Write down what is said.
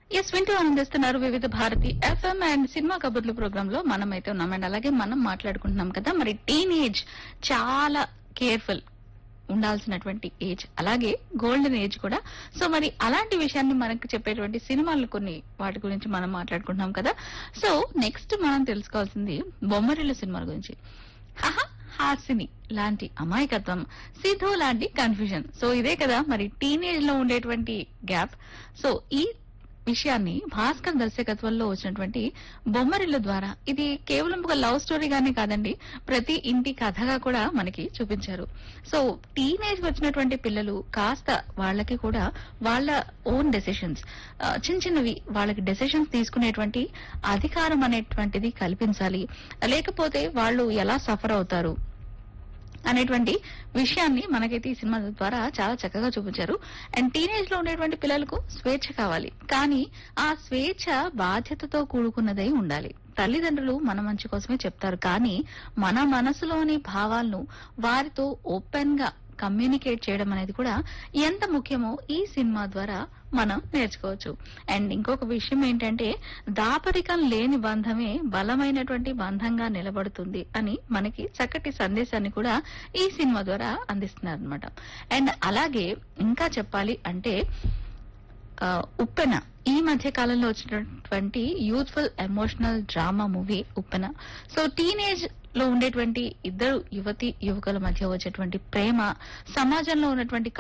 yes వింటూ ఆనందిస్తున్నారు Vividh Bharati FM and cinema కబుర్లు ప్రోగ్రామ్ లో మనం అయితే ఉన్నాం అండ్ అలాగే మనం మాట్లాడుకుంటున్నాం కదా మరి టీనేజ్ చాలా కేర్ఫుల్ ఉండాల్సినటువంటి ఏజ్ అలాగే గోల్డెన్ ఏజ్ కూడా సో మరి అలాంటి విషయాన్ని మనకు చెప్పేటువంటి సినిమాలు కొన్ని వాటి గురించి మనం మాట్లాడుకుంటున్నాం కదా సో నెక్స్ట్ మనం తెలుసుకోవాల్సింది బొమ్మరిల్లు సినిమాల గురించి హహ హాసిని లాంటి అమాయకత్వం సిద్ధు లాంటి కన్ఫ్యూజన్ సో ఇదే కదా మరి టీనేజ్ లో ఉండేటువంటి గ్యాప్ సో ఈ విషయాన్ని భాస్కర్ దర్శకత్వంలో వచ్చినటువంటి బొమ్మరిల్లు ద్వారా ఇది కేవలం ఒక లవ్ స్టోరీ గానే కాదండి ప్రతి ఇంటి కథగా కూడా మనకి చూపించారు సో టీనేజ్ వచ్చినటువంటి పిల్లలు కాస్త వాళ్ళకి కూడా వాళ్ళ ఓన్ డెసిషన్స్ చిన్న చిన్నవి వాళ్ళకి డెసిషన్స్ తీసుకునేటువంటి అధికారం అనేటువంటిది కల్పించాలి లేకపోతే వాళ్ళు ఎలా సఫర్ అవుతారు అనేటువంటి విషయాన్ని మనకైతే ఈ సినిమా ద్వారా చాలా చక్కగా చూపించారు అండ్ టీనేజ్ లో ఉండేటువంటి పిల్లలకు స్వేచ్ఛ కావాలి కానీ ఆ స్వేచ్ఛ బాధ్యతతో కూడుకున్నదై ఉండాలి తల్లిదండ్రులు మన మంచి కోసమే చెప్తారు కానీ మన మనసులోని భావాలను వారితో ఓపెన్ గా కమ్యూనికేట్ చేయడం అనేది కూడా ఎంత ముఖ్యమో ఈ సినిమా ద్వారా మనం నేర్చుకోవచ్చు అండ్ ఇంకొక విషయం ఏంటంటే దాపరికం లేని బంధమే బలమైనటువంటి బంధంగా నిలబడుతుంది అని మనకి చక్కటి సందేశాన్ని కూడా ఈ సినిమా ద్వారా అందిస్తున్నారు అనమాట అండ్ అలాగే ఇంకా చెప్పాలి అంటే ఆ, ఉప్పెన ఈ మధ్య కాలంలో వచ్చినటువంటి youthful emotional drama movie Uppena so teenage లో ఉండేటువంటి ఇద్దరు యువతి యువకుల మధ్య వచ్చేటువంటి ప్రేమ సమాజంలో ఉన్నటువంటి